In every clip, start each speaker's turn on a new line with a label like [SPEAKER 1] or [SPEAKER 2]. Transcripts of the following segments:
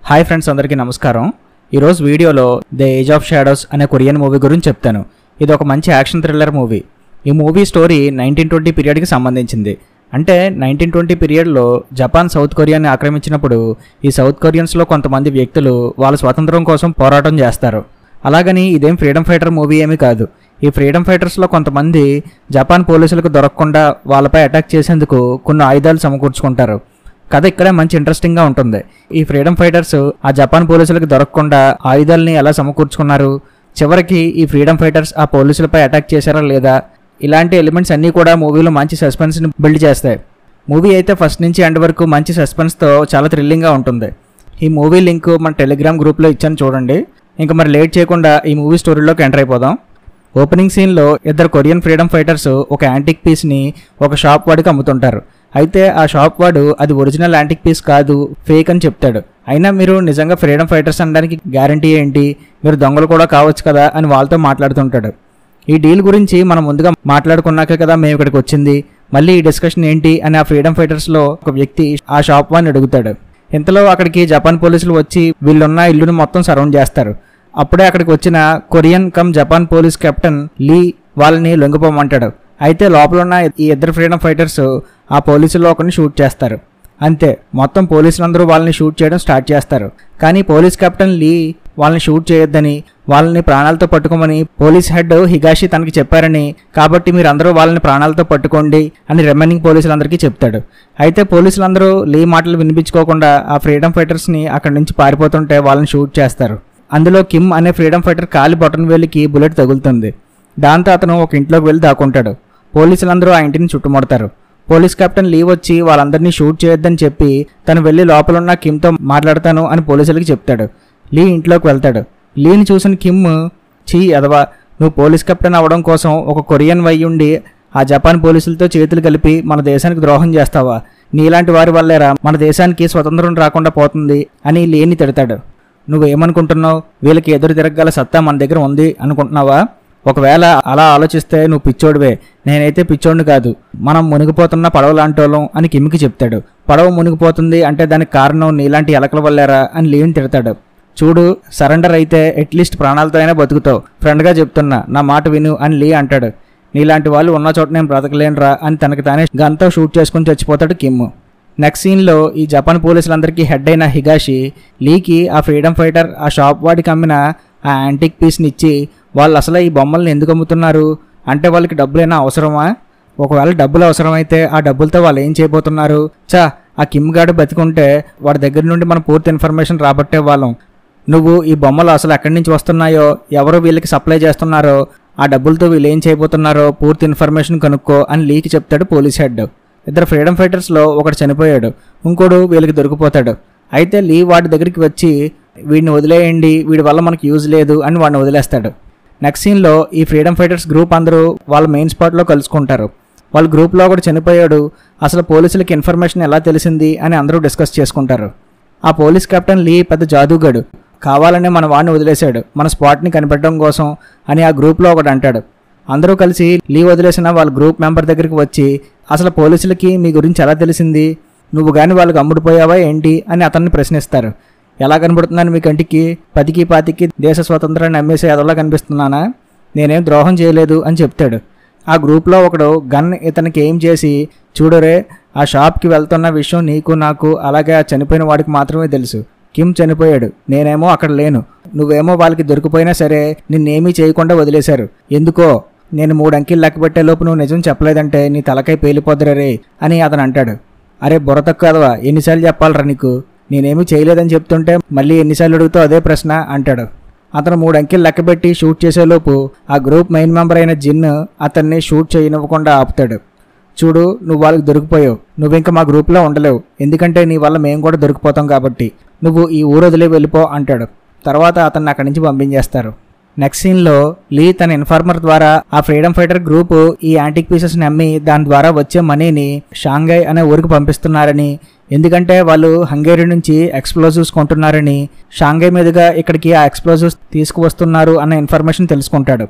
[SPEAKER 1] hi friends అందరికీ నమస్కారం ఈరోజు వీడియోలో ద ఏజ్ ఆఫ్ షాడోస్ అనే కొరియన్ మూవీ గురించి చెప్తాను ఇది ఒక మంచి యాక్షన్ థ్రిల్లర్ మూవీ ఈ మూవీ స్టోరీ నైన్టీన్ ట్వంటీ పీరియడ్కి సంబంధించింది అంటే నైన్టీన్ ట్వంటీ పీరియడ్లో జపాన్ సౌత్ కొరియాని ఆక్రమించినప్పుడు ఈ సౌత్ కొరియన్స్లో కొంతమంది వ్యక్తులు వాళ్ళ స్వాతంత్రం కోసం పోరాటం చేస్తారు అలాగని ఇదేం ఫ్రీడమ్ ఫైటర్ మూవీ ఏమీ కాదు ఈ ఫ్రీడమ్ ఫైటర్స్లో కొంతమంది జపాన్ పోలీసులకు దొరకకుండా వాళ్ళపై అటాక్ చేసేందుకు కొన్ని ఆయుధాలు సమకూర్చుకుంటారు కథ ఇక్కడే మంచి ఇంట్రెస్టింగ్గా ఉంటుంది ఈ ఫ్రీడమ్ ఫైటర్స్ ఆ జపాన్ పోలీసులకు దొరకకుండా ఆయుధాలని ఎలా సమకూర్చుకున్నారు చివరికి ఈ ఫ్రీడమ్ ఫైటర్స్ ఆ పోలీసులపై అటాక్ చేశారా లేదా ఇలాంటి ఎలిమెంట్స్ అన్నీ కూడా మూవీలో మంచి సస్పెన్స్ని బిల్డ్ చేస్తాయి మూవీ అయితే ఫస్ట్ నుంచి ఎండ్ వరకు మంచి సస్పెన్స్తో చాలా థ్రిల్లింగ్గా ఉంటుంది ఈ మూవీ లింక్ మన టెలిగ్రామ్ గ్రూప్లో ఇచ్చాను చూడండి ఇంకా మరి లేట్ చేయకుండా ఈ మూవీ స్టోరీలోకి ఎంటర్ అయిపోదాం ఓపెనింగ్ సీన్లో ఇద్దరు కొరియన్ ఫ్రీడమ్ ఫైటర్స్ ఒక యాంటిక్ పీస్ని ఒక షాప్ వాడికి అమ్ముతుంటారు అయితే ఆ షాప్ వాడు అది ఒరిజినల్ యాంటిక్ పీస్ కాదు ఫేక్ అని చెప్తాడు అయినా మీరు నిజంగా ఫ్రీడమ్ ఫైటర్స్ అనడానికి గ్యారంటీ ఏంటి మీరు దొంగలు కూడా కావచ్చు కదా అని వాళ్ళతో మాట్లాడుతుంటాడు ఈ డీల్ గురించి మనం ముందుగా మాట్లాడుకున్నాకే కదా మేము ఇక్కడికి వచ్చింది మళ్ళీ ఈ డిస్కషన్ ఏంటి అని ఆ ఫ్రీడమ్ ఫైటర్స్లో ఒక వ్యక్తి ఆ షాప్ వాడిని అడుగుతాడు ఇంతలో అక్కడికి జపాన్ పోలీసులు వచ్చి వీళ్ళున్న ఇల్లుని మొత్తం సరౌండ్ చేస్తారు అప్పుడే అక్కడికి వచ్చిన Korean come Japan police captain Lee వాళ్ళని లొంగిపోమంటాడు అయితే లోపల ఉన్న ఈ ఇద్దరు ఫ్రీడమ్ ఫైటర్స్ ఆ పోలీసుల్లో ఒకరిని షూట్ చేస్తారు అంతే మొత్తం పోలీసులందరూ వాళ్ళని షూట్ చేయడం స్టార్ట్ చేస్తారు కానీ పోలీస్ కెప్టెన్ లీ వాళ్ళని షూట్ చేయొద్దని వాళ్ళని ప్రాణాలతో పట్టుకోమని పోలీస్ హెడ్ హిగాషి తనకి చెప్పారని కాబట్టి మీరు అందరూ వాళ్ళని ప్రాణాలతో పట్టుకోండి అని రిమైనింగ్ పోలీసులందరికీ చెప్తాడు అయితే పోలీసులందరూ లీ మాటలు వినిపించుకోకుండా ఆ ఫ్రీడమ్ ఫైటర్స్ని అక్కడి నుంచి పారిపోతుంటే వాళ్ళని షూట్ చేస్తారు అందులో కిమ్ అనే ఫ్రీడమ్ ఫైటర్ కాలి బొటన్ వేలికి బుల్లెట్ తగులుతుంది దాంతో అతను ఒక ఇంట్లోకి వెళ్ళి దాక్కుంటాడు పోలీసులందరూ ఆ ఇంటిని చుట్టుముడతారు పోలీస్ కెప్టెన్ లీవ్ వచ్చి వాళ్ళందరినీ షూట్ చేయొద్దని చెప్పి తను వెళ్ళి లోపల ఉన్న కిమ్తో మాట్లాడతాను అని పోలీసులకి చెప్తాడు లీ ఇంట్లోకి వెళ్తాడు లీని చూసిన కిమ్ చీ అదవా నువ్వు పోలీస్ కెప్టెన్ అవ్వడం కోసం ఒక కొరియన్ వై ఉండి ఆ జపాన్ పోలీసులతో చేతులు కలిపి మన దేశానికి ద్రోహం చేస్తావా నీలాంటి వారి వల్లేరా మన దేశానికి స్వతంత్రం రాకుండా పోతుంది అని లేని తిడతాడు నువ్వేమనుకుంటున్నావు వీళ్ళకి ఎదురు తిరగగల సత్తా మన దగ్గర ఉంది అనుకుంటున్నావా ఒకవేళ అలా ఆలోచిస్తే నువ్వు పిచ్చోడివే నేనైతే పిచ్చోడిని కాదు మనం మునిగిపోతున్న పడవ లాంటి వాళ్ళం అని కిమ్కి చెప్తాడు పడవ మునిగిపోతుంది అంటే దానికి కారణం నీలాంటి ఎలకల వల్లేరా అని లేని తిడతాడు చూడు సరెండర్ అయితే అట్లీస్ట్ ప్రాణాలతో అయినా బతుకుతావు ఫ్రెండ్గా చెప్తున్నా నా మాట విను అని లీ అంటాడు నీలాంటి వాళ్ళు ఉన్న చోట నేను బ్రతకలేనురా అని తనకి తానే గన్తో షూట్ చేసుకుని చచ్చిపోతాడు కిమ్ నెక్స్ట్ సీన్లో ఈ జపాన్ పోలీసులందరికీ హెడ్ అయిన హిగాషి లీకి ఆ ఫ్రీడమ్ ఫైటర్ ఆ షాప్ వాడికి అమ్మిన ఆ యాంటిక్ పీస్ని ఇచ్చి వాళ్ళు అసలు ఈ బొమ్మల్ని ఎందుకు అమ్ముతున్నారు అంటే వాళ్ళకి డబ్బులైనా అవసరమా ఒకవేళ డబ్బులు అవసరమైతే ఆ డబ్బులతో వాళ్ళు ఏం చేయబోతున్నారు చా ఆ కిమ్ గాడు బతికుంటే వాడి దగ్గర నుండి మనం పూర్తి ఇన్ఫర్మేషన్ రాబట్టే వాళ్ళం నువ్వు ఈ బొమ్మలు అసలు ఎక్కడి నుంచి వస్తున్నాయో ఎవరు వీళ్ళకి సప్లై చేస్తున్నారో ఆ డబ్బులతో వీళ్ళు ఏం చేయబోతున్నారో పూర్తి ఇన్ఫర్మేషన్ కనుక్కో అని లీకి చెప్తాడు పోలీస్ హెడ్ ఇద్దరు ఫ్రీడమ్ ఫైటర్స్లో ఒకడు చనిపోయాడు ఇంకోడు వీళ్ళకి దొరికిపోతాడు అయితే లీ వాడి దగ్గరికి వచ్చి వీడిని వదిలేయండి వీడి వల్ల మనకు యూజ్ లేదు అని వాడిని వదిలేస్తాడు నెక్స్ట్ సీన్లో ఈ ఫ్రీడమ్ ఫైటర్స్ గ్రూప్ అందరూ వాళ్ళ మెయిన్ స్పాట్లో కలుసుకుంటారు వాళ్ళ గ్రూప్లో ఒకడు చనిపోయాడు అసలు పోలీసులకి ఇన్ఫర్మేషన్ ఎలా తెలిసింది అని అందరూ డిస్కస్ చేసుకుంటారు ఆ పోలీస్ కెప్టెన్ లీ పెద్ద జాదూగాడు కావాలనే మన వాడిని వదిలేశాడు మన స్పాట్ని కనిపెట్టడం కోసం అని ఆ గ్రూప్లో ఒకడు అంటాడు అందరూ కలిసి లీ వదిలేసిన వాళ్ళ గ్రూప్ మెంబర్ దగ్గరికి వచ్చి అసలు పోలీసులకి మీ గురించి ఎలా తెలిసింది నువ్వు కానీ వాళ్ళకి అమ్ముడుపోయావా ఏంటి అని అతన్ని ప్రశ్నిస్తారు ఎలా కనబడుతున్నాను మీ కంటికి పదికి పాతికి దేశ స్వతంత్రాన్ని అమ్మేసే అదలా కనిపిస్తున్నానా నేనేం ద్రోహం చేయలేదు అని చెప్తాడు ఆ గ్రూప్లో ఒకడు గన్ ఇతనికి ఏం చేసి చూడరే ఆ షాప్కి వెళ్తున్న విషయం నీకు నాకు అలాగే ఆ చనిపోయిన వాడికి మాత్రమే తెలుసు కిమ్ చనిపోయాడు నేనేమో అక్కడ లేను నువ్వేమో వాళ్ళకి దొరికిపోయినా సరే నిన్నేమీ చేయకుండా వదిలేశారు ఎందుకో నేను మూడు అంకెలు లెక్క పెట్టేలోపు నువ్వు నిజం చెప్పలేదంటే నీ తలకై పేలిపోద్దురా రే అని అతను అంటాడు అరే బుర్ర తక్కువదవా ఎన్నిసార్లు చెప్పాలరా నీకు నేనేమీ చేయలేదని చెప్తుంటే మళ్ళీ ఎన్నిసార్లు అడుగుతావు అదే ప్రశ్న అంటాడు అతను మూడు అంకెలు లెక్కబెట్టి షూట్ చేసేలోపు ఆ గ్రూప్ మెయిన్ మెంబర్ అయిన జిన్ అతన్ని షూట్ చేయనివ్వకుండా ఆపుతాడు చూడు నువ్వు వాళ్ళకి దొరికిపోయావు నువ్వు ఇంకా మా గ్రూప్లో ఉండలేవు ఎందుకంటే నీ వల్ల మేము కూడా దొరికిపోతాం కాబట్టి నువ్వు ఈ ఊరు వదిలే వెళ్ళిపో అంటాడు తర్వాత అతన్ని అక్కడి నుంచి పంపించేస్తారు నెక్స్ట్ సీన్లో లీ తన ఇన్ఫార్మర్ ద్వారా ఆ ఫ్రీడమ్ ఫైటర్ గ్రూప్ ఈ యాంటిక్ పీసెస్ని అమ్మి దాని ద్వారా వచ్చే మనీని షాంఘై అనే ఊరికి పంపిస్తున్నారని ఎందుకంటే వాళ్ళు హంగేరీ నుంచి ఎక్స్ప్లోజివ్స్ కొంటున్నారని షాంఘై మీదుగా ఇక్కడికి ఆ ఎక్స్ప్లోజివ్స్ తీసుకువస్తున్నారు అన్న ఇన్ఫర్మేషన్ తెలుసుకుంటాడు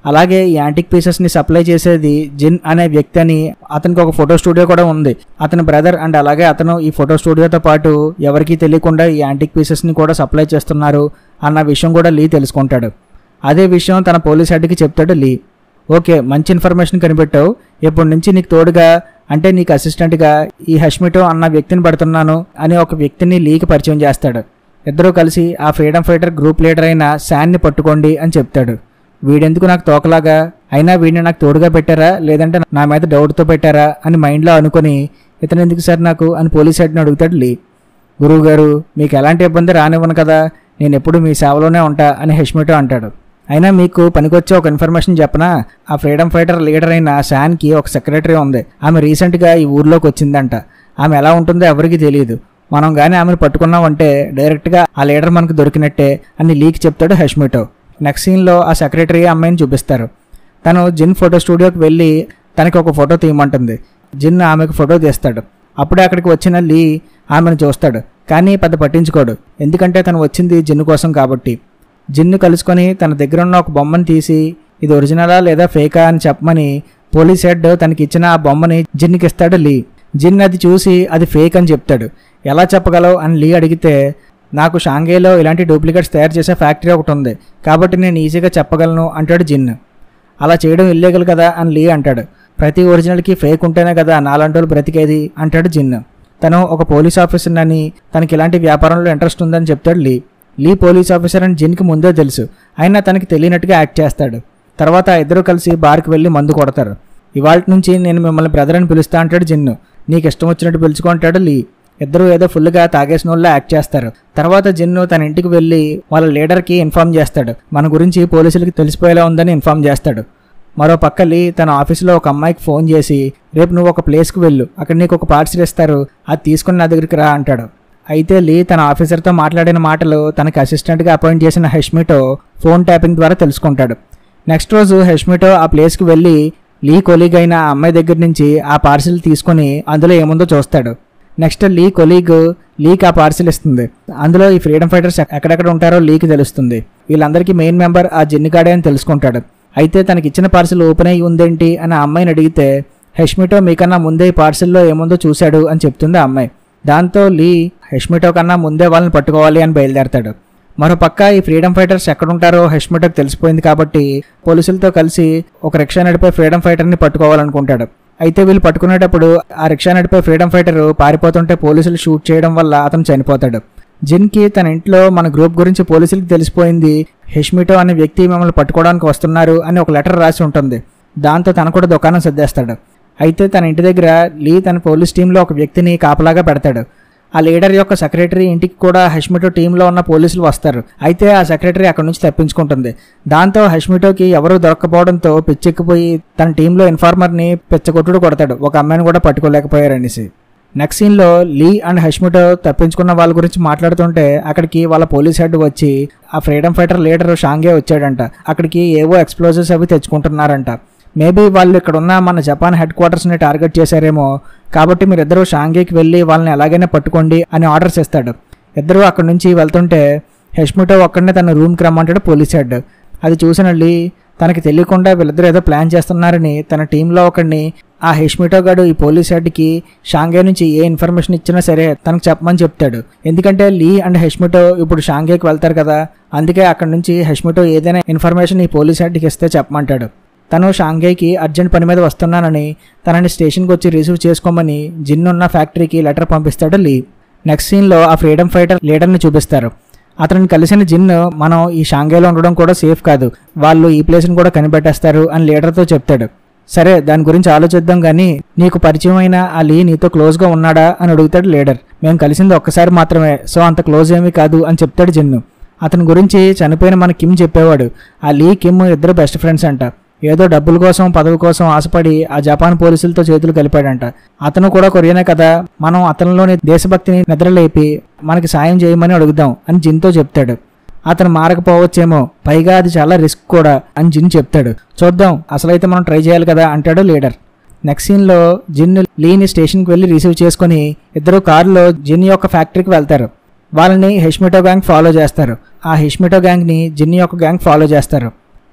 [SPEAKER 1] అలాగే ఈ యాంటిక్ పీసెస్ని సప్లై చేసేది జిన్ అనే వ్యక్తి అని అతనికి ఒక ఫోటో స్టూడియో కూడా ఉంది అతని బ్రదర్ అండ్ అలాగే అతను ఈ ఫోటో స్టూడియోతో పాటు ఎవరికీ తెలియకుండా ఈ యాంటిక్ పీసెస్ని కూడా సప్లై చేస్తున్నారు అన్న విషయం కూడా లీ తెలుసుకుంటాడు అదే విషయం తన పోలీస్ హెడ్కి చెప్తాడు లీ ఓకే మంచి ఇన్ఫర్మేషన్ కనిపెట్టావు ఇప్పటి నుంచి నీకు తోడుగా అంటే నీకు అసిస్టెంట్గా ఈ హష్మిటో అన్న వ్యక్తిని పడుతున్నాను అని ఒక వ్యక్తిని లీకి పరిచయం చేస్తాడు ఇద్దరూ కలిసి ఆ ఫ్రీడమ్ ఫైటర్ గ్రూప్ లీడర్ అయిన శాన్ని పట్టుకోండి అని చెప్తాడు వీడెందుకు నాకు తోకలాగా అయినా వీడిని నాకు తోడుగా పెట్టారా లేదంటే నా మీద డౌట్తో పెట్టారా అని మైండ్లో అనుకొని ఇతను ఎందుకు సార్ నాకు అని పోలీస్ హెడ్ని అడుగుతాడు లీ గురువు గారు మీకు ఎలాంటి ఇబ్బంది రానివ్వను కదా నేను ఎప్పుడు మీ సేవలోనే ఉంటా అని హెష్మిటో అంటాడు అయినా మీకు పనికొచ్చే ఒక ఇన్ఫర్మేషన్ చెప్పనా ఆ ఫ్రీడమ్ ఫైటర్ లీడర్ అయిన శాన్కి ఒక సెక్రటరీ ఉంది ఆమె రీసెంట్గా ఈ ఊర్లోకి వచ్చిందంట ఆమె ఎలా ఉంటుందో ఎవరికీ తెలియదు మనం కానీ ఆమెను పట్టుకున్నామంటే డైరెక్ట్గా ఆ లీడర్ మనకు దొరికినట్టే అని లీక్ చెప్తాడు హెష్మిటో నెక్స్ట్ సీన్లో ఆ సెక్రటరీ అమ్మాయిని చూపిస్తారు తను జిన్ ఫోటో స్టూడియోకి వెళ్ళి తనకి ఒక ఫోటో తీయమంటుంది జిన్ ఆమెకు ఫోటో తీస్తాడు అప్పుడే అక్కడికి వచ్చిన లీ ఆమెను చూస్తాడు కానీ పెద్ద పట్టించుకోడు ఎందుకంటే తను వచ్చింది జిన్ను కోసం కాబట్టి జిన్ను కలుసుకొని తన దగ్గర ఉన్న ఒక బొమ్మను తీసి ఇది ఒరిజినలా లేదా ఫేకా అని చెప్పమని పోలీస్ హెడ్ తనకి ఇచ్చిన ఆ బొమ్మని జిన్కి ఇస్తాడు లీ జిన్ అది చూసి అది ఫేక్ అని చెప్తాడు ఎలా చెప్పగలవు అని లీ అడిగితే నాకు షాంఘైలో ఇలాంటి డూప్లికేట్స్ తయారు చేసే ఫ్యాక్టరీ ఒకటి ఉంది కాబట్టి నేను ఈజీగా చెప్పగలను అంటాడు జిన్ అలా చేయడం ఇల్లీగల్ కదా అని లీ అంటాడు ప్రతి ఒరిజినల్కి ఫేక్ ఉంటేనే కదా నాలంటోళ్ళు బ్రతికేది అంటాడు జిన్ తను ఒక పోలీస్ ఆఫీసర్ అని తనకి ఇలాంటి వ్యాపారంలో ఇంట్రెస్ట్ ఉందని చెప్తాడు లీ లీ పోలీస్ ఆఫీసర్ అని జిన్కి ముందే తెలుసు అయినా తనకి తెలియనట్టుగా యాక్ట్ చేస్తాడు తర్వాత ఇద్దరు కలిసి బార్కి వెళ్ళి మందు కొడతారు ఇవాళ నుంచి నేను మిమ్మల్ని బ్రదర్ అని పిలుస్తా అంటాడు జిన్ను నీకు ఇష్టం వచ్చినట్టు పిలుచుకుంటాడు లీ ఇద్దరు ఏదో ఫుల్గా తాగేసిన వాళ్ళ యాక్ట్ చేస్తారు తర్వాత జిన్ను తన ఇంటికి వెళ్ళి వాళ్ళ లీడర్కి ఇన్ఫామ్ చేస్తాడు మన గురించి పోలీసులకి తెలిసిపోయేలా ఉందని ఇన్ఫామ్ చేస్తాడు మరో పక్క లీ తన ఆఫీసులో ఒక అమ్మాయికి ఫోన్ చేసి రేపు నువ్వు ఒక ప్లేస్కి వెళ్ళు అక్కడ నీకు ఒక పార్సల్ ఇస్తారు అది తీసుకుని నా దగ్గరికి రా అంటాడు అయితే లీ తన ఆఫీసర్తో మాట్లాడిన మాటలు తనకి అసిస్టెంట్గా అపాయింట్ చేసిన హెష్మిటో ఫోన్ ట్యాపింగ్ ద్వారా తెలుసుకుంటాడు నెక్స్ట్ రోజు హెష్మిటో ఆ ప్లేస్కి వెళ్ళి లీ కొలీగ్ అయిన ఆ అమ్మాయి దగ్గర నుంచి ఆ పార్సిల్ తీసుకొని అందులో ఏముందో చూస్తాడు నెక్స్ట్ లీ కొలీగ్ లీక్ ఆ పార్సిల్ ఇస్తుంది అందులో ఈ ఫ్రీడమ్ ఫైటర్స్ ఎక్కడెక్కడ ఉంటారో లీక్ తెలుస్తుంది వీళ్ళందరికీ మెయిన్ మెంబర్ ఆ జిన్నిగాడే అని తెలుసుకుంటాడు అయితే తనకి ఇచ్చిన పార్సిల్ ఓపెన్ అయ్యి ఉందేంటి అని ఆ అమ్మాయిని అడిగితే హెష్మిటో మీకన్నా ముందే ఈ పార్సిల్లో ఏముందో చూశాడు అని చెప్తుంది ఆ అమ్మాయి దాంతో లీ హెష్మిటో కన్నా ముందే వాళ్ళని పట్టుకోవాలి అని బయలుదేరతాడు మరో పక్క ఈ ఫ్రీడమ్ ఫైటర్స్ ఎక్కడుంటారో హెష్మిటోకి తెలిసిపోయింది కాబట్టి పోలీసులతో కలిసి ఒక రిక్షా నడిపే ఫ్రీడమ్ ఫైటర్ని పట్టుకోవాలనుకుంటాడు అయితే వీళ్ళు పట్టుకునేటప్పుడు ఆ రిక్షా నడిపే ఫ్రీడమ్ ఫైటర్ పారిపోతుంటే పోలీసులు షూట్ చేయడం వల్ల అతను చనిపోతాడు జిన్కి తన ఇంట్లో మన గ్రూప్ గురించి పోలీసులకు తెలిసిపోయింది హెష్మిటో అనే వ్యక్తి మమ్మల్ని పట్టుకోవడానికి వస్తున్నారు అని ఒక లెటర్ రాసి ఉంటుంది దాంతో తను కూడా దుకాణం సర్దేస్తాడు అయితే తన ఇంటి దగ్గర లీ తన పోలీస్ టీంలో ఒక వ్యక్తిని కాపలాగా పెడతాడు ఆ లీడర్ యొక్క సెక్రటరీ ఇంటికి కూడా హష్మిటో టీంలో ఉన్న పోలీసులు వస్తారు అయితే ఆ సెక్రటరీ అక్కడి నుంచి తప్పించుకుంటుంది దాంతో హష్మిటోకి ఎవరూ దొరకపోవడంతో పిచ్చెక్కిపోయి తన టీంలో ఇన్ఫార్మర్ని పిచ్చగొట్టుడు కొడతాడు ఒక అమ్మాయిని కూడా పట్టుకోలేకపోయారనేసి నెక్స్ట్ సీన్లో లీ అండ్ హష్మిటో తప్పించుకున్న వాళ్ళ గురించి మాట్లాడుతుంటే అక్కడికి వాళ్ళ పోలీస్ హెడ్ వచ్చి ఆ ఫ్రీడమ్ ఫైటర్ లీడర్ షాంగే వచ్చాడంట అక్కడికి ఏవో ఎక్స్ప్లోజివ్స్ అవి తెచ్చుకుంటున్నారంట మేబీ వాళ్ళు ఇక్కడ ఉన్న మన జపాన్ హెడ్ క్వార్టర్స్ని టార్గెట్ చేశారేమో కాబట్టి మీరిద్దరూ షాంఘైకి వెళ్ళి వాళ్ళని ఎలాగైనా పట్టుకోండి అని ఆర్డర్స్ ఇస్తాడు ఇద్దరు అక్కడి నుంచి వెళ్తుంటే హెష్మిటో ఒక్కడనే తన రూమ్కి రమ్మంటాడు పోలీస్ హెడ్ అది చూసిన లీ తనకి తెలియకుండా వీళ్ళిద్దరూ ఏదో ప్లాన్ చేస్తున్నారని తన టీంలో ఒకడిని ఆ హెష్మిటో గాడు ఈ పోలీస్ హెడ్కి షాంఘై నుంచి ఏ ఇన్ఫర్మేషన్ ఇచ్చినా సరే తనకు చెప్పమని చెప్తాడు ఎందుకంటే లీ అండ్ హెష్మిటో ఇప్పుడు షాంఘైకి వెళ్తారు కదా అందుకే అక్కడ నుంచి హెష్మిటో ఏదైనా ఇన్ఫర్మేషన్ ఈ పోలీస్ హెడ్కి ఇస్తే చెప్పమంటాడు తను షాంఘైకి అర్జెంట్ పని మీద వస్తున్నానని తనని స్టేషన్కి వచ్చి రిసీవ్ చేసుకోమని జిన్ ఉన్న ఫ్యాక్టరీకి లెటర్ పంపిస్తాడు లీ నెక్స్ట్ సీన్లో ఆ ఫ్రీడమ్ ఫైటర్ లీడర్ని చూపిస్తారు అతను కలిసిన జిన్ మనం ఈ షాంఘైలో ఉండడం కూడా సేఫ్ కాదు వాళ్ళు ఈ ప్లేస్ని కూడా కనిపెట్టేస్తారు అని లీడర్తో చెప్తాడు సరే దాని గురించి ఆలోచిద్దాం కానీ నీకు పరిచయం అయిన ఆ లీ నీతో క్లోజ్గా ఉన్నాడా అని అడుగుతాడు లీడర్ మేము కలిసింది ఒక్కసారి మాత్రమే సో అంత క్లోజ్ ఏమీ కాదు అని చెప్తాడు జిన్ను అతని గురించి చనిపోయిన మన కిమ్ చెప్పేవాడు ఆ లీ కిమ్ ఇద్దరు బెస్ట్ ఫ్రెండ్స్ అంట ఏదో డబ్బుల కోసం పదవి కోసం ఆశపడి ఆ జపాన్ పోలీసులతో చేతులు కలిపాడంట అతను కూడా కొరియనే కదా మనం అతనిలోని దేశభక్తిని నిద్రలేపి మనకి సాయం చేయమని అడుగుదాం అని జిన్తో చెప్తాడు అతను మారకపోవచ్చేమో పైగా అది చాలా రిస్క్ కూడా అని జిన్ చెప్తాడు చూద్దాం అసలైతే మనం ట్రై చేయాలి కదా అంటాడు లీడర్ నెక్స్ట్ సీన్లో జిన్ లీని స్టేషన్కి వెళ్ళి రిసీవ్ చేసుకుని ఇద్దరు కారులో జిన్ యొక్క ఫ్యాక్టరీకి వెళ్తారు వాళ్ళని హెష్మిటో గ్యాంగ్ ఫాలో చేస్తారు ఆ హెష్మిటో గ్యాంగ్ని జిన్ యొక్క గ్యాంగ్ ఫాలో చేస్తారు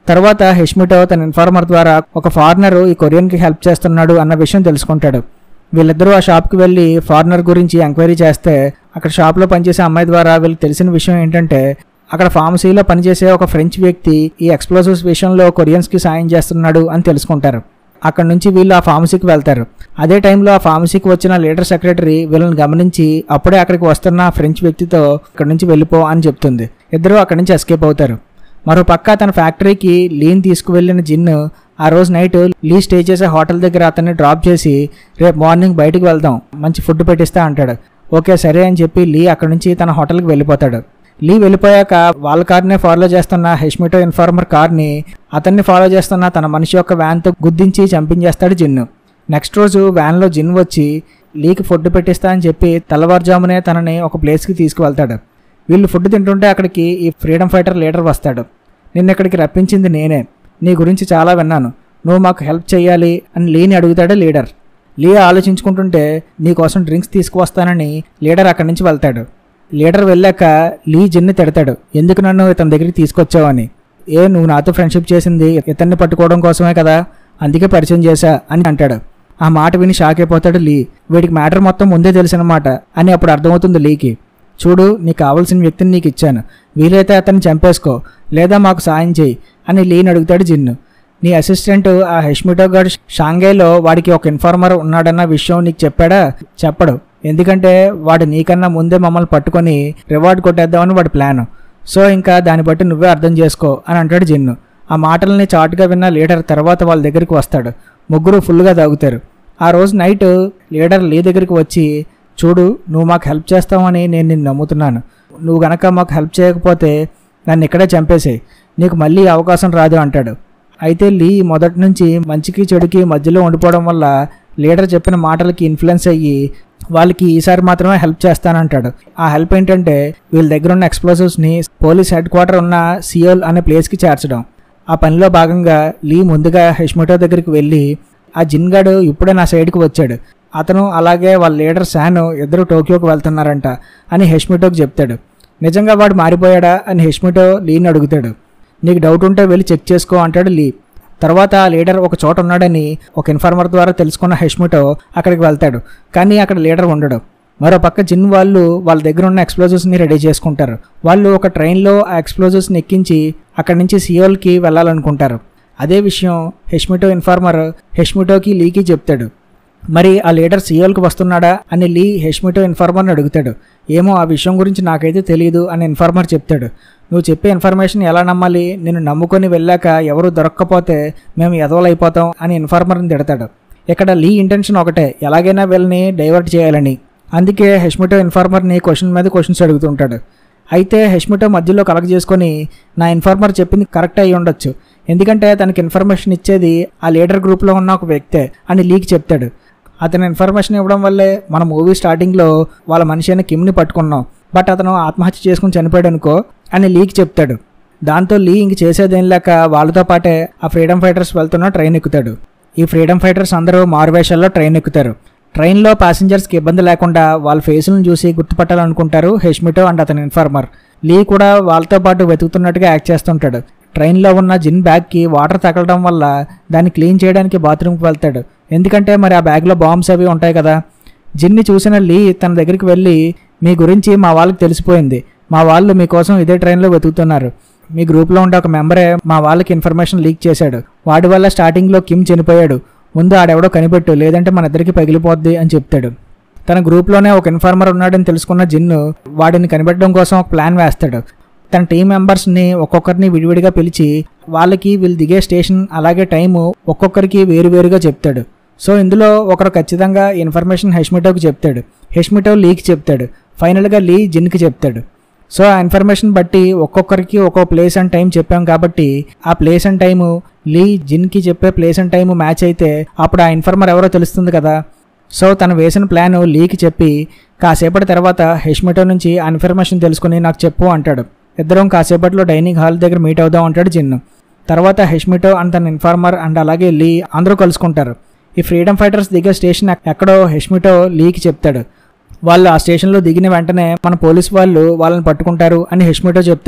[SPEAKER 1] తర్వాత హెష్మిటో తన ఇన్ఫార్మర్ ద్వారా ఒక ఫారినర్ ఈ కొరియన్కి హెల్ప్ చేస్తున్నాడు అన్న విషయం తెలుసుకుంటాడు వీళ్ళిద్దరూ ఆ షాప్కి వెళ్ళి ఫారినర్ గురించి ఎంక్వైరీ చేస్తే అక్కడ షాప్లో పనిచేసే అమ్మాయి ద్వారా వీళ్ళకి తెలిసిన విషయం ఏంటంటే అక్కడ ఫార్మసీలో పనిచేసే ఒక ఫ్రెంచ్ వ్యక్తి ఈ ఎక్స్ప్లోజివ్స్ విషయంలో కొరియన్స్కి సాయం చేస్తున్నాడు అని తెలుసుకుంటారు అక్కడ నుంచి వీళ్ళు ఆ ఫార్మసీకి వెళ్తారు అదే టైంలో ఆ ఫార్మసీకి వచ్చిన లీడర్ సెక్రటరీ వీళ్ళని గమనించి అప్పుడే అక్కడికి వస్తున్న ఆ ఫ్రెంచ్ వ్యక్తితో ఇక్కడ నుంచి వెళ్ళిపో అని చెప్తుంది ఇద్దరు అక్కడి నుంచి ఎస్కేప్ అవుతారు మరో పక్క తన ఫ్యాక్టరీకి లీన్ తీసుకువెళ్ళిన జిన్ ఆ రోజు నైట్ లీ స్టే చేసే హోటల్ దగ్గర అతన్ని డ్రాప్ చేసి రేపు మార్నింగ్ బయటికి వెళ్దాం మంచి ఫుడ్ పెట్టిస్తా అంటాడు ఓకే సరే అని చెప్పి లీ అక్కడి నుంచి తన హోటల్కి వెళ్ళిపోతాడు లీ వెళ్ళిపోయాక వాళ్ళ కార్నే ఫాలో చేస్తున్న హెష్మిటో ఇన్ఫార్మర్ కార్ని అతన్ని ఫాలో చేస్తున్న తన మనిషి యొక్క వ్యాన్తో గుద్దించి చంపించేస్తాడు జిన్ను నెక్స్ట్ రోజు వ్యాన్లో జిన్ వచ్చి లీకి ఫుడ్ పెట్టిస్తా అని చెప్పి తెల్లవారుజామునే తనని ఒక ప్లేస్కి తీసుకువెళ్తాడు వీళ్ళు ఫుడ్ తింటుంటే అక్కడికి ఈ ఫ్రీడమ్ ఫైటర్ లీడర్ వస్తాడు నిన్న ఇక్కడికి రప్పించింది నేనే నీ గురించి చాలా విన్నాను నువ్వు మాకు హెల్ప్ చేయాలి అని లీని అడుగుతాడు లీడర్ లీ ఆలోచించుకుంటుంటే నీకోసం డ్రింక్స్ తీసుకువస్తానని లీడర్ అక్కడి నుంచి వెళ్తాడు లీడర్ వెళ్ళాక లీ జిన్ని తిడతాడు ఎందుకు నన్ను ఇతని దగ్గరికి తీసుకొచ్చావని ఏ నువ్వు నాతో ఫ్రెండ్షిప్ చేసింది ఇతన్ని పట్టుకోవడం కోసమే కదా అందుకే పరిచయం చేశా అని అంటాడు ఆ మాట విని షాక్ అయిపోతాడు లీ వీడికి మ్యాటర్ మొత్తం ముందే తెలిసినమాట అని అప్పుడు అర్థమవుతుంది లీకి చూడు నీకు కావాల్సిన వ్యక్తిని నీకు ఇచ్చాను వీలైతే అతన్ని చంపేసుకో లేదా మాకు సాయం చేయి అని లీని అడుగుతాడు జిన్ను నీ అసిస్టెంట్ ఆ హెష్మిటో గారు షాంఘైలో వాడికి ఒక ఇన్ఫార్మర్ ఉన్నాడన్న విషయం నీకు చెప్పాడా చెప్పడు ఎందుకంటే వాడు నీకన్నా ముందే మమ్మల్ని పట్టుకొని రివార్డ్ కొట్టేద్దామని వాడి ప్లాన్ సో ఇంకా దాన్ని బట్టి నువ్వే అర్థం చేసుకో అని అంటాడు జిన్ను ఆ మాటల్ని చాటుగా విన్న లీడర్ తర్వాత వాళ్ళ దగ్గరికి వస్తాడు ముగ్గురు ఫుల్గా తాగుతారు ఆ రోజు నైట్ లీడర్ లీ దగ్గరికి వచ్చి చూడు నువ్వు మాకు హెల్ప్ చేస్తావని నేను నిన్ను నమ్ముతున్నాను నువ్వు గనక మాకు హెల్ప్ చేయకపోతే నన్ను ఇక్కడే చంపేసేయి నీకు మళ్ళీ అవకాశం రాదు అంటాడు అయితే లీ మొదటి నుంచి మంచికి చెడుకి మధ్యలో ఉండిపోవడం వల్ల లీడర్ చెప్పిన మాటలకి ఇన్ఫ్లుయెన్స్ అయ్యి వాళ్ళకి ఈసారి మాత్రమే హెల్ప్ చేస్తానంటాడు ఆ హెల్ప్ ఏంటంటే వీళ్ళ దగ్గర ఉన్న ఎక్స్ప్లోజివ్స్ని పోలీస్ హెడ్ క్వార్టర్ ఉన్న సియోల్ అనే ప్లేస్కి చేర్చడం ఆ పనిలో భాగంగా లీ ముందుగా హెష్మిటో దగ్గరికి వెళ్ళి ఆ జిన్గాడు ఇప్పుడే నా సైడ్కి వచ్చాడు అతను అలాగే వాళ్ళ లీడర్ శాన్ ఇద్దరు టోక్యోకి వెళ్తున్నారంట అని హెష్మిటోకి చెప్తాడు నిజంగా వాడు మారిపోయాడా అని హెష్మిటో లీని అడుగుతాడు నీకు డౌట్ ఉంటే వెళ్ళి చెక్ చేసుకో అంటాడు లీ తర్వాత ఆ లీడర్ ఒక చోట ఉన్నాడని ఒక ఇన్ఫార్మర్ ద్వారా తెలుసుకున్న హెష్మిటో అక్కడికి వెళ్తాడు కానీ అక్కడ లీడర్ ఉండడు మరో పక్క జిన్ వాళ్ళు వాళ్ళ దగ్గర ఉన్న ఎక్స్ప్లోజివ్స్ని రెడీ చేసుకుంటారు వాళ్ళు ఒక ట్రైన్లో ఆ ఎక్స్ప్లోజివ్స్ని ఎక్కించి అక్కడి నుంచి సియోల్కి వెళ్ళాలనుకుంటారు అదే విషయం హెష్మిటో ఇన్ఫార్మర్ హెష్మిటోకి లీకి చెప్తాడు మరి ఆ లీడర్ సియోల్కి వస్తున్నాడా అని లీ హెష్మిటో ఇన్ఫార్మర్ని అడుగుతాడు ఏమో ఆ విషయం గురించి నాకైతే తెలియదు అని ఇన్ఫార్మర్ చెప్తాడు నువ్వు చెప్పే ఇన్ఫర్మేషన్ ఎలా నమ్మాలి నేను నమ్ముకొని వెళ్ళాక ఎవరు దొరక్కపోతే మేము ఎదవలైపోతాం అని ఇన్ఫార్మర్ని తిడతాడు ఇక్కడ లీ ఇంటెన్షన్ ఒకటే ఎలాగైనా వీళ్ళని డైవర్ట్ చేయాలని అందుకే హెష్మిటో ఇన్ఫార్మర్ని క్వశ్చన్ మీద క్వశ్చన్స్ అడుగుతుంటాడు అయితే హెష్మిటో మధ్యలో కలెక్ట్ చేసుకొని నా ఇన్ఫార్మర్ చెప్పింది కరెక్ట్ అయ్యి ఉండొచ్చు ఎందుకంటే తనకి ఇన్ఫర్మేషన్ ఇచ్చేది ఆ లీడర్ గ్రూప్లో ఉన్న ఒక వ్యక్తే అని లీక్ చెప్తాడు అతను ఇన్ఫర్మేషన్ ఇవ్వడం వల్లే మన మూవీ స్టార్టింగ్లో వాళ్ళ మనిషి అయిన కిమ్ని పట్టుకున్నాం బట్ అతను ఆత్మహత్య చేసుకుని చనిపోయాడు అనుకో అని లీక్ చెప్తాడు దాంతో లీ ఇంక చేసేదేం లేక వాళ్ళతో పాటే ఆ ఫ్రీడమ్ ఫైటర్స్ వెళ్తున్న ట్రైన్ ఎక్కుతాడు ఈ ఫ్రీడమ్ ఫైటర్స్ అందరూ మారువేషాల్లో ట్రైన్ ఎక్కుతారు ట్రైన్లో ప్యాసింజర్స్కి ఇబ్బంది లేకుండా వాళ్ళ ఫేసులను చూసి గుర్తుపట్టాలనుకుంటారు హెష్మిటో అండ్ అతని ఇన్ఫార్మర్ లీ కూడా వాళ్ళతో పాటు వెతుకుతున్నట్టుగా యాక్ట్ చేస్తుంటాడు ట్రైన్లో ఉన్న జిన్ బ్యాగ్కి వాటర్ తగలడం వల్ల దాన్ని క్లీన్ చేయడానికి బాత్రూమ్కి వెళ్తాడు ఎందుకంటే మరి ఆ బ్యాగ్లో బాంబ్స్ అవి ఉంటాయి కదా జిన్ని చూసిన లీ తన దగ్గరికి వెళ్ళి మీ గురించి మా వాళ్ళకి తెలిసిపోయింది మా వాళ్ళు మీకోసం ఇదే ట్రైన్లో వెతుకుతున్నారు మీ గ్రూప్లో ఉండే ఒక మెంబరే మా వాళ్ళకి ఇన్ఫర్మేషన్ లీక్ చేశాడు వాడి వల్ల స్టార్టింగ్లో కిమ్ చనిపోయాడు ముందు ఆడెవడో కనిపెట్టు లేదంటే మన ఇద్దరికి పగిలిపోద్ది అని చెప్తాడు తన గ్రూప్లోనే ఒక ఇన్ఫార్మర్ ఉన్నాడని తెలుసుకున్న జిన్ను వాడిని కనిపెట్టడం కోసం ఒక ప్లాన్ వేస్తాడు తన టీం మెంబర్స్ని ఒక్కొక్కరిని విడివిడిగా పిలిచి వాళ్ళకి వీళ్ళు దిగే స్టేషన్ అలాగే టైము ఒక్కొక్కరికి వేరువేరుగా చెప్తాడు సో ఇందులో ఒకరు ఖచ్చితంగా ఇన్ఫర్మేషన్ హెష్మిటోకి చెప్తాడు హెష్మిటో లీకి చెప్తాడు ఫైనల్గా లీ జిన్కి చెప్తాడు సో ఆ ఇన్ఫర్మేషన్ బట్టి ఒక్కొక్కరికి ఒక్కో ప్లేస్ అండ్ టైం చెప్పాం కాబట్టి ఆ ప్లేస్ అండ్ టైము లీ జిన్కి చెప్పే ప్లేస్ అండ్ టైము మ్యాచ్ అయితే అప్పుడు ఆ ఇన్ఫర్మర్ ఎవరో తెలుస్తుంది కదా సో తను వేసిన ప్లాన్ లీకి చెప్పి కాసేపటి తర్వాత హెష్మిటో నుంచి ఆ ఇన్ఫర్మేషన్ తెలుసుకుని నాకు చెప్పు అంటాడు ఇద్దరం కాసేపట్లో డైనింగ్ హాల్ దగ్గర మీట్ అవుదాం అంటాడు జిన్ను తర్వాత హెష్మిటో అండ్ తన ఇన్ఫార్మర్ అండ్ అలాగే లీ అందరూ కలుసుకుంటారు ఈ ఫ్రీడమ్ ఫైటర్స్ దిగే స్టేషన్ ఎక్కడో హెష్మిటో లీకి చెప్తాడు వాళ్ళు ఆ స్టేషన్లో దిగిన వెంటనే మన పోలీస్ వాళ్ళు వాళ్ళని పట్టుకుంటారు అని హెష్మిటో చెప్తాడు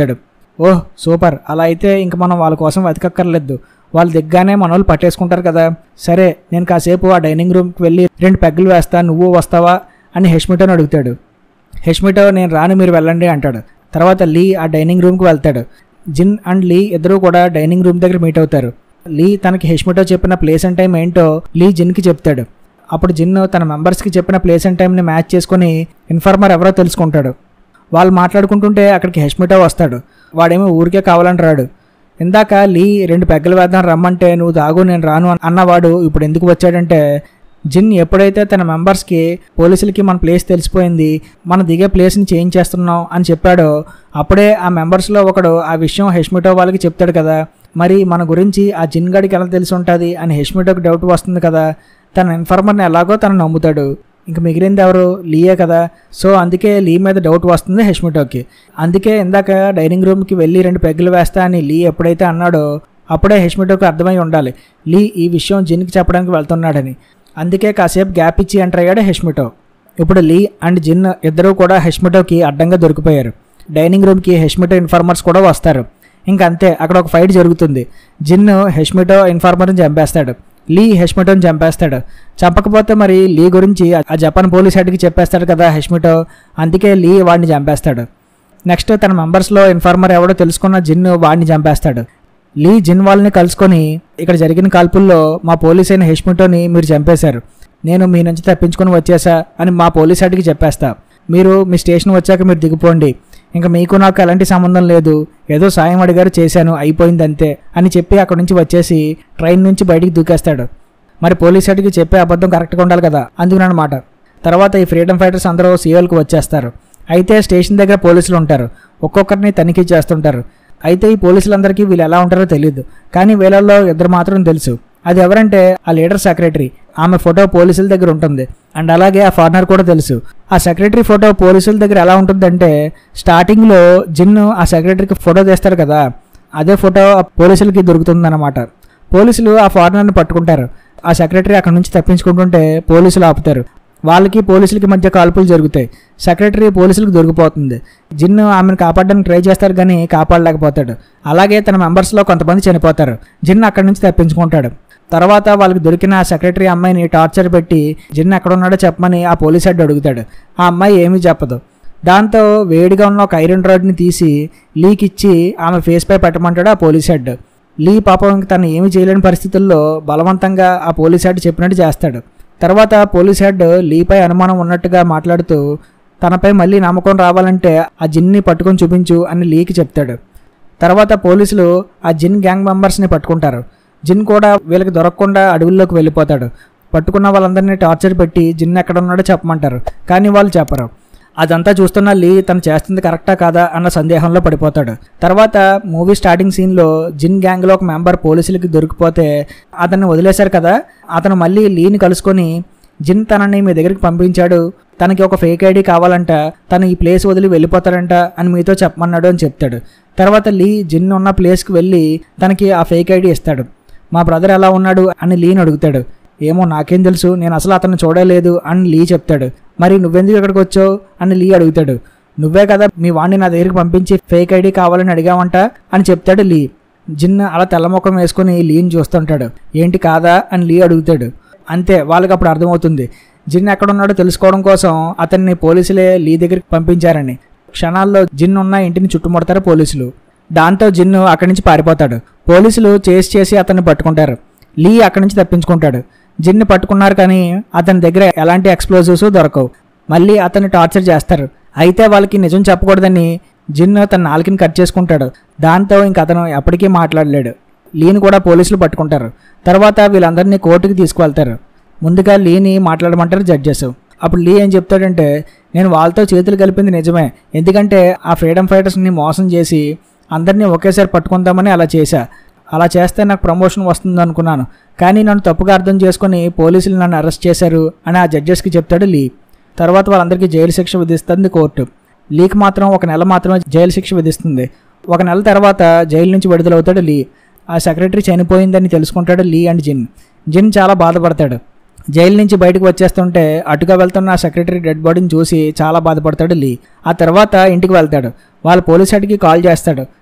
[SPEAKER 1] ఓహ్ సూపర్ అలా అయితే ఇంక మనం వాళ్ళ కోసం వెతకక్కర్లేదు వాళ్ళు దిగ్గానే మన వాళ్ళు పట్టేసుకుంటారు కదా సరే నేను కాసేపు ఆ డైనింగ్ రూమ్కి వెళ్ళి రెండు పెగ్గులు వేస్తా నువ్వు వస్తావా అని హెష్మిటోని అడుగుతాడు హెష్మిటో నేను రాను మీరు వెళ్ళండి అంటాడు తర్వాత లీ ఆ డైనింగ్ రూమ్కి వెళ్తాడు జిన్ అండ్ లీ ఇద్దరూ కూడా డైనింగ్ రూమ్ దగ్గర మీట్ అవుతారు లీ తనకి హెష్మిటో చెప్పిన ప్లేస్ అండ్ టైం ఏంటో లీ జిన్కి చెప్తాడు అప్పుడు జిన్ తన మెంబర్స్కి చెప్పిన ప్లేస్ అండ్ టైంని మ్యాచ్ చేసుకొని ఇన్ఫార్మర్ ఎవరో తెలుసుకుంటాడు వాళ్ళు మాట్లాడుకుంటుంటే అక్కడికి హెష్మిటో వస్తాడు వాడేమో ఊరికే కావాలని రాడు ఇందాక లీ రెండు పెగ్గలు వేద్దాం రమ్మంటే నువ్వు తాగు నేను రాను అన్- అన్నవాడు ఇప్పుడు ఎందుకు వచ్చాడంటే జిన్ ఎప్పుడైతే తన మెంబర్స్కి పోలీసులకి మన ప్లేస్ తెలిసిపోయింది మనం దిగే ప్లేస్ని చేంజ్ చేస్తున్నాం అని చెప్పాడో అప్పుడే ఆ మెంబర్స్లో ఒకడు ఆ విషయం హెష్మిటో వాళ్ళకి చెప్తాడు కదా మరి మన గురించి ఆ జిన్ గడికి ఎలా తెలిసి ఉంటుంది అని హెష్మిటోకి డౌట్ వస్తుంది కదా తన ఇన్ఫార్మర్ని ఎలాగో తను నమ్ముతాడు ఇంక మిగిలింది ఎవరు లీయే కదా సో అందుకే లీ మీద డౌట్ వస్తుంది హెష్మిటోకి అందుకే ఇందాక డైనింగ్ రూమ్కి వెళ్ళి రెండు పెగ్గులు వేస్తా అని లీ ఎప్పుడైతే అన్నాడో అప్పుడే హెష్మిటోకి అర్థమై ఉండాలి లీ ఈ విషయం జిన్కి చెప్పడానికి వెళ్తున్నాడని అందుకే కాసేపు గ్యాప్ ఇచ్చి ఎంటర్ అయ్యాడు హెష్మిటో ఇప్పుడు లీ అండ్ జిన్ ఇద్దరూ కూడా హెష్మిటోకి అడ్డంగా దొరికిపోయారు డైనింగ్ రూమ్కి హెష్మిటో ఇన్ఫార్మర్స్ కూడా వస్తారు ఇంక అంతే అక్కడ ఒక ఫైట్ జరుగుతుంది జిన్ హెష్మిటో ఇన్ఫార్మర్ని చంపేస్తాడు లీ హెష్మిటోని చంపేస్తాడు చంపకపోతే మరి లీ గురించి ఆ జపాన్ పోలీస్ హెడ్కి చెప్పేస్తాడు కదా హెష్మిటో అందుకే లీ వాడిని చంపేస్తాడు నెక్స్ట్ తన మెంబర్స్లో ఇన్ఫార్మర్ ఎవడో తెలుసుకున్న జిన్ వాడిని చంపేస్తాడు లీ జిన్ వాళ్ళని కలుసుకొని ఇక్కడ జరిగిన కాల్పుల్లో మా పోలీస్ అయిన హెష్మిటోని మీరు చంపేశారు నేను మీ నుంచి తప్పించుకొని వచ్చేసా అని మా పోలీస్ హెడ్కి చెప్పేస్తా మీరు మీ స్టేషన్ వచ్చాక మీరు దిగిపోండి ఇంకా మీకు నాకు ఎలాంటి సంబంధం లేదు ఏదో సాయం అడిగారు చేశాను అయిపోయింది అంతే అని చెప్పి అక్కడి నుంచి వచ్చేసి ట్రైన్ నుంచి బయటికి దూకేస్తాడు మరి పోలీస్ హెడ్కి చెప్పే అబద్ధం కరెక్ట్గా ఉండాలి కదా అందుకునమాట తర్వాత ఈ ఫ్రీడమ్ ఫైటర్స్ అందరూ సీఎల్కి వచ్చేస్తారు అయితే స్టేషన్ దగ్గర పోలీసులు ఉంటారు ఒక్కొక్కరిని తనిఖీ చేస్తుంటారు అయితే ఈ పోలీసులందరికీ వీళ్ళు ఎలా ఉంటారో తెలియదు కానీ వీళ్ళల్లో ఇద్దరు మాత్రం తెలుసు అది ఎవరంటే ఆ లీడర్ సెక్రటరీ ఆమె ఫోటో పోలీసుల దగ్గర ఉంటుంది అండ్ అలాగే ఆ ఫారినర్ కూడా తెలుసు ఆ సెక్రటరీ ఫోటో పోలీసుల దగ్గర ఎలా ఉంటుందంటే స్టార్టింగ్లో జిన్ను ఆ సెక్రటరీకి ఫోటో తీస్తారు కదా అదే ఫోటో ఆ పోలీసులకి దొరుకుతుందన్నమాట పోలీసులు ఆ ఫారినర్ని పట్టుకుంటారు ఆ సెక్రటరీ అక్కడ నుంచి తప్పించుకుంటుంటే పోలీసులు ఆపుతారు వాళ్ళకి పోలీసులకి మధ్య కాల్పులు జరుగుతాయి సెక్రటరీ పోలీసులకు దొరికిపోతుంది జిన్ను ఆమెను కాపాడడానికి ట్రై చేస్తారు కానీ కాపాడలేకపోతాడు అలాగే తన మెంబర్స్లో కొంతమంది చనిపోతారు జిన్ అక్కడి నుంచి తప్పించుకుంటాడు తర్వాత వాళ్ళకి దొరికిన ఆ సెక్రటరీ అమ్మాయిని టార్చర్ పెట్టి జిన్ ఎక్కడ ఉన్నాడో చెప్పమని ఆ పోలీస్ హెడ్ అడుగుతాడు ఆ అమ్మాయి ఏమీ చెప్పదు దాంతో వేడిగా ఉన్న ఒక ఐరన్ రాడ్ని తీసి లీక్ ఇచ్చి ఆమె ఫేస్ పై పెట్టమంటాడు ఆ పోలీస్ హెడ్ లీ పాపం తను ఏమీ చేయలేని పరిస్థితుల్లో బలవంతంగా ఆ పోలీస్ హెడ్ చెప్పినట్టు చేస్తాడు తర్వాత పోలీస్ హెడ్ లీపై అనుమానం ఉన్నట్టుగా మాట్లాడుతూ తనపై మళ్ళీ నమ్మకం రావాలంటే ఆ జిన్ని పట్టుకొని చూపించు అని లీకి చెప్తాడు తర్వాత పోలీసులు ఆ జిన్ గ్యాంగ్ మెంబర్స్ని పట్టుకుంటారు జిన్ కూడా వీళ్ళకి దొరకకుండా అడవుల్లోకి వెళ్ళిపోతాడు పట్టుకున్న వాళ్ళందరినీ టార్చర్ పెట్టి జిన్ ఎక్కడ ఉన్నాడో చెప్పమంటారు కానీ వాళ్ళు చెప్పరు అదంతా చూస్తున్న లీ తను చేస్తుంది కరెక్టా కాదా అన్న సందేహంలో పడిపోతాడు తర్వాత మూవీ స్టార్టింగ్ సీన్లో జిన్ గ్యాంగ్లో ఒక మెంబర్ పోలీసులకి దొరికిపోతే అతన్ని వదిలేశారు కదా అతను మళ్ళీ లీని కలుసుకొని జిన్ తనని మీ దగ్గరికి పంపించాడు తనకి ఒక ఫేక్ ఐడి కావాలంట తను ఈ ప్లేస్ వదిలి వెళ్ళిపోతాడంట అని మీతో చెప్పమన్నాడు అని చెప్తాడు తర్వాత లీ జిన్ ఉన్న ప్లేస్కి వెళ్ళి తనకి ఆ ఫేక్ ఐడి ఇస్తాడు మా బ్రదర్ ఎలా ఉన్నాడు అని లీని అడుగుతాడు ఏమో నాకేం తెలుసు నేను అసలు అతను చూడలేదు అని లీ చెప్తాడు మరి నువ్వెందుకు ఇక్కడికి వచ్చావు అని లీ అడుగుతాడు నువ్వే కదా మీ వాడిని నా దగ్గరికి పంపించి ఫేక్ ఐడి కావాలని అడిగావంట అని చెప్తాడు లీ జిన్ అలా తెల్లముఖం వేసుకుని లీని చూస్తుంటాడు ఏంటి కాదా అని లీ అడుగుతాడు అంతే వాళ్ళకి అప్పుడు అర్థమవుతుంది జిన్ ఎక్కడ ఉన్నాడో తెలుసుకోవడం కోసం అతన్ని పోలీసులే లీ దగ్గరికి పంపించారని క్షణాల్లో జిన్ ఉన్న ఇంటిని చుట్టుముడతారు పోలీసులు దాంతో జిన్ను అక్కడి నుంచి పారిపోతాడు పోలీసులు చేసి చేసి అతన్ని పట్టుకుంటారు లీ అక్కడి నుంచి తప్పించుకుంటాడు జిన్ని పట్టుకున్నారు కానీ అతని దగ్గర ఎలాంటి ఎక్స్ప్లోజివ్స్ దొరకవు మళ్ళీ అతన్ని టార్చర్ చేస్తారు అయితే వాళ్ళకి నిజం చెప్పకూడదని జిన్ తన నాలుకని కట్ చేసుకుంటాడు దాంతో ఇంక అతను ఎప్పటికీ మాట్లాడలేడు లీని కూడా పోలీసులు పట్టుకుంటారు తర్వాత వీళ్ళందరినీ కోర్టుకి తీసుకువెళ్తారు ముందుగా లీని మాట్లాడమంటారు జడ్జెస్ అప్పుడు లీ ఏం చెప్తాడంటే నేను వాళ్ళతో చేతులు కలిపింది నిజమే ఎందుకంటే ఆ ఫ్రీడమ్ ఫైటర్స్ని మోసం చేసి అందరినీ ఒకేసారి పట్టుకుందామని అలా చేశా అలా చేస్తే నాకు ప్రమోషన్ వస్తుంది అనుకున్నాను కానీ నన్ను తప్పుగా అర్థం చేసుకొని పోలీసులు నన్ను అరెస్ట్ చేశారు అని ఆ జడ్జెస్కి చెప్తాడు లీ తర్వాత వాళ్ళందరికీ జైలు శిక్ష విధిస్తుంది కోర్టు లీకి మాత్రం ఒక నెల మాత్రమే జైలు శిక్ష విధిస్తుంది ఒక నెల తర్వాత జైలు నుంచి విడుదలవుతాడు లీ ఆ సెక్రటరీ చనిపోయిందని తెలుసుకుంటాడు లీ అండ్ జిన్ జిన్ చాలా బాధపడతాడు జైలు నుంచి బయటకు వచ్చేస్తుంటే అటుగా వెళ్తున్న ఆ సెక్రటరీ డెడ్ బాడీని చూసి చాలా బాధపడతాడు లీ ఆ తర్వాత ఇంటికి వెళ్తాడు వాళ్ళ పోలీస్ హెడ్కి కాల్ చేస్తాడు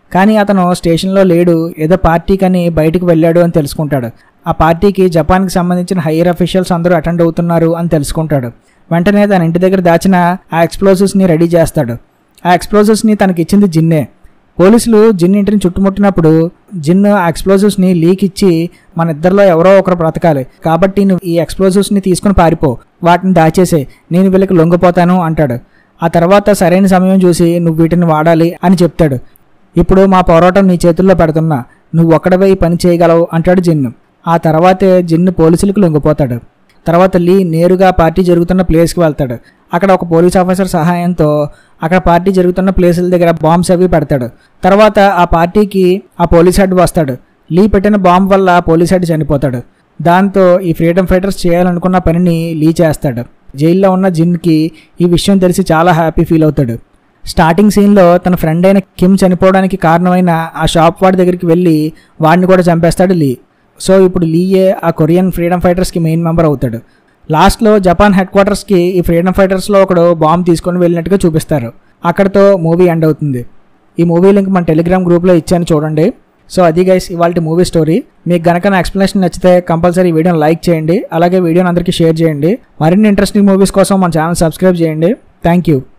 [SPEAKER 1] కానీ అతను స్టేషన్లో లేడు ఏదో పార్టీకని బయటకు వెళ్ళాడు అని తెలుసుకుంటాడు ఆ పార్టీకి జపాన్కి సంబంధించిన హైయర్ అఫీషియల్స్ అందరూ అటెండ్ అవుతున్నారు అని తెలుసుకుంటాడు వెంటనే తన ఇంటి దగ్గర దాచిన ఆ ఎక్స్ప్లోజివ్స్ని రెడీ చేస్తాడు ఆ ఎక్స్ప్లోజివ్స్ని తనకి ఇచ్చింది జిన్నే పోలీసులు జిన్ ఇంటిని చుట్టుముట్టినప్పుడు జిన్ ఆ ఎక్స్ప్లోజివ్స్ని లీక్ ఇచ్చి మన ఇద్దరిలో ఎవరో ఒకరు బ్రతకాలి కాబట్టి నువ్వు ఈ ఎక్స్ప్లోజివ్స్ని తీసుకుని పారిపో వాటిని దాచేసే నేను వీళ్ళకి లొంగిపోతాను అంటాడు ఆ తర్వాత సరైన సమయం చూసి నువ్వు వీటిని వాడాలి అని చెప్తాడు ఇప్పుడు మా పోరాటం నీ చేతుల్లో పెడుతున్నా నువ్వు ఒక్కడవే ఈ పని చేయగలవు అంటాడు జిన్ను ఆ తర్వాతే జిన్ను పోలీసులకు లొంగిపోతాడు తర్వాత లీ నేరుగా పార్టీ జరుగుతున్న ప్లేస్కి వెళ్తాడు అక్కడ ఒక పోలీస్ ఆఫీసర్ సహాయంతో అక్కడ పార్టీ జరుగుతున్న ప్లేసుల దగ్గర బాంబ్స్ అవి పెడతాడు తర్వాత ఆ పార్టీకి ఆ పోలీస్ హెడ్ వస్తాడు లీ పెట్టిన బాంబ్ వల్ల పోలీస్ హెడ్ చనిపోతాడు దాంతో ఈ ఫ్రీడమ్ ఫైటర్స్ చేయాలనుకున్న పనిని లీ చేస్తాడు జైల్లో ఉన్న జిన్కి ఈ విషయం తెలిసి చాలా హ్యాపీ ఫీల్ అవుతాడు స్టార్టింగ్ సీన్లో తన ఫ్రెండ్ అయిన కిమ్ చనిపోవడానికి కారణమైన ఆ షాప్ వాడి దగ్గరికి వెళ్ళి వాడిని కూడా చంపేస్తాడు లీ సో ఇప్పుడు లీయే ఆ కొరియన్ ఫ్రీడమ్ ఫైటర్స్కి మెయిన్ మెంబర్ అవుతాడు లాస్ట్లో జపాన్ హెడ్ క్వార్టర్స్కి ఈ ఫ్రీడమ్ ఫైటర్స్లో ఒకడు బాంబ్ తీసుకొని వెళ్ళినట్టుగా చూపిస్తారు అక్కడతో మూవీ ఎండ్ అవుతుంది ఈ మూవీ లింక్ మన టెలిగ్రామ్ గ్రూప్లో ఇచ్చాను చూడండి సో అది గైస్ ఇవాళ మూవీ స్టోరీ మీకు గనక నా ఎక్స్ప్లెనేషన్ నచ్చితే కంపల్సరీ వీడియోని లైక్ చేయండి అలాగే వీడియోని అందరికీ షేర్ చేయండి మరిన్ని ఇంట్రెస్టింగ్ మూవీస్ కోసం మన ఛానల్ సబ్స్క్రైబ్ చేయండి థ్యాంక్ యూ